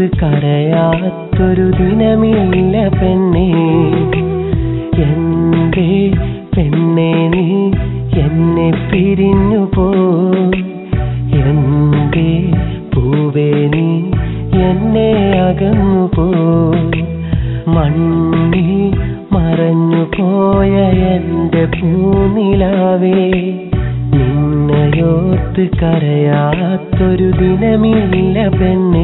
നിന്നെയോർത്ത് കരയാത്തൊരു ദിനമില്ല പെണ്ണേ എന്റെ പെണ്ണെ നീ എന്നെ പിരിഞ്ഞു പോയി എന്റെ പൂവേ നീ എന്നെ അകന്നു പോയി മണ്ണി മറഞ്ഞു പോയ എന്റെ പൂനിലാവേ നിന്നെയോർത്ത് കരയാത്തൊരു ദിനമില്ല പെണ്ണേ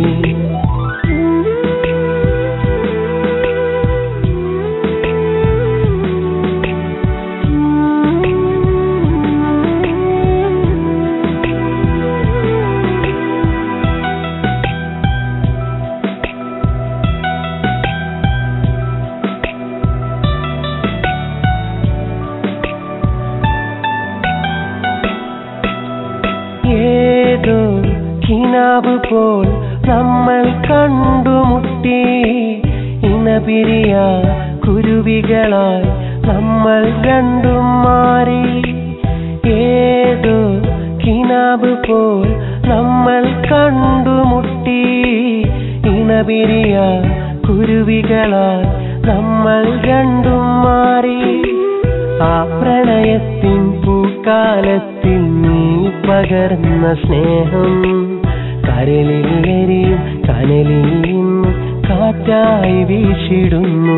ഏതോ കിനാവ് പോൽ നമ്മൾ കണ്ടുമുട്ടി ഇണപിരിയ കുരുവികളായി നമ്മൾ രണ്ടും മാറി ഏതോ കിനാവ് പോൽ നമ്മൾ കണ്ടുമുട്ടി ഇണപിരിയ കുരുവികളായി നമ്മൾ രണ്ടും മാറി ആ പ്രണയത്തിൻ പൂക്കാലത്തിൽ നീ പകർന്ന സ്നേഹം കരളിൽ എരിയും കനലിൽ നിന്നും കാറ്റായി വീശിടുന്നു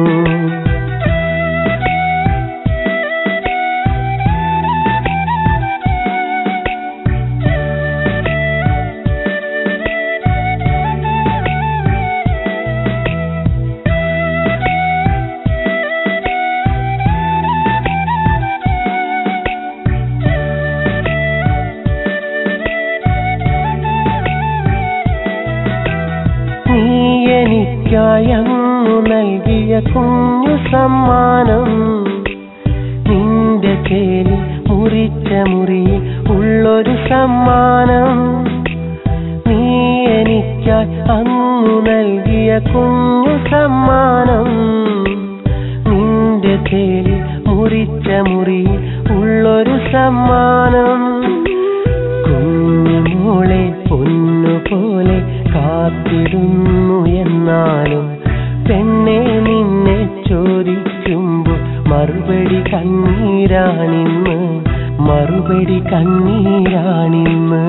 നീ എനിക്കായി അങ്ങു നൽകിയ കുഞ്ഞു സമ്മാനം നിന്റെ ചേലി മുറിച്ച മുറിയിൽ ഉള്ളൊരു സമ്മാനം നീ എനിക്കായി അങ്ങു നൽകിയ കുഞ്ഞു സമ്മാനം നിന്റെ ചേലി മുറിച്ച മുറിയിൽ ഉള്ളൊരു സമ്മാനം കുഞ്ഞുമോളെ പൊന്നുപോലെ കാത്തിടുന്നു എന്നാലും പെണ്ണെ നിന്നെ ചോദിക്കുമ്പോൾ മറുപടി കണ്ണീരാണിന്ന് മറുപടി കണ്ണീരാണിന്ന്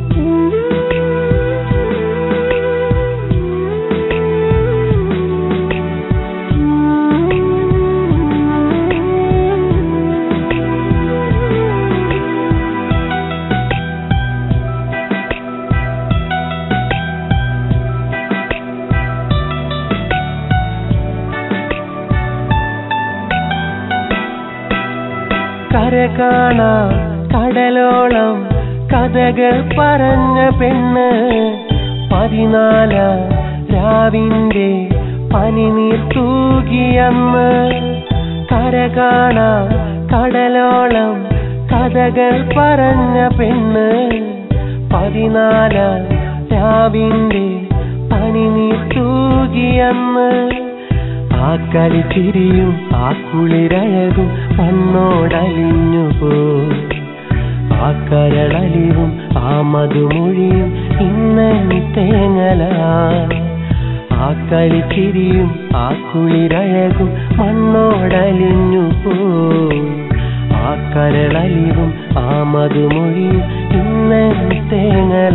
കര കാണാ കടലോളം കഥകൾ പറഞ്ഞ പെണ്ണ് പതിനാല രാവിന്റെ പനിനീർ തൂകിയന്ന് കര കാണാ കടലോളം കഥകൾ പറഞ്ഞ പെണ്ണ് പതിനാല രാവിന്റെ പനിനീർ തൂകിയന്ന് ആ കളിച്ചിരിയും ആ കുളിരഴകും മണ്ണോടലിഞ്ഞു പോ ആ കരളലിവും ആ മധുമൊഴിയും ഇന്നനി തേങ്ങല ആ കളിച്ചിരിയും ആ കുളിരഴകും മണ്ണോടലിഞ്ഞു പോ ആ കരളലിവും ആ മധുമൊഴിയും ഇന്നനി തേങ്ങല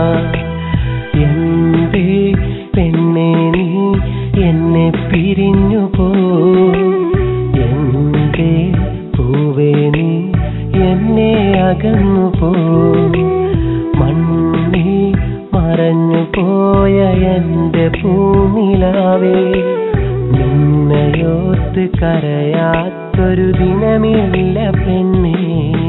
എന്തേ പെണ്ണെ നീ എന്നെ പിരിഞ്ഞു പോ എന്റെ പൂവേ നീ എന്നെ അകന്നു പോ മണ്ണി മറഞ്ഞു പോയ എന്റെ പൂനിലാവേ നിന്നയോർത്ത് കരയാത്തൊരു ദിനമില്ല പെണ്ണേ